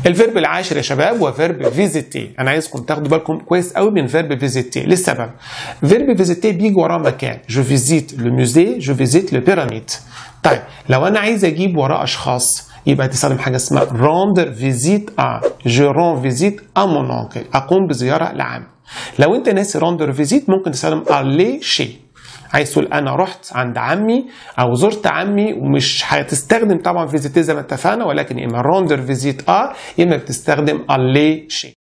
الفيرب العاشر يا شباب هو فيرب فيزيتي انا عايزكم تاخدوا بالكم كويس قوي من فيرب فيزيتي للسبب فيرب فيزيتي بيجي وراه مكان جو فيزيت لو موزي جو فيزيت لو بيراميد طيب لو انا عايز اجيب وراه اشخاص يبقى تستخدم حاجه اسمها روندر فيزيت ا جو رون فيزيت ا مون اونكل اقوم بزياره لعام لو انت ناسي روندر فيزيت ممكن تستخدم الي شي عايز تقول انا رحت عند عمي او زرت عمي ومش هتستخدم طبعا فيزيتي زي ما اتفقنا ولكن اما روندر فيزيت ا اما بتستخدم الي شي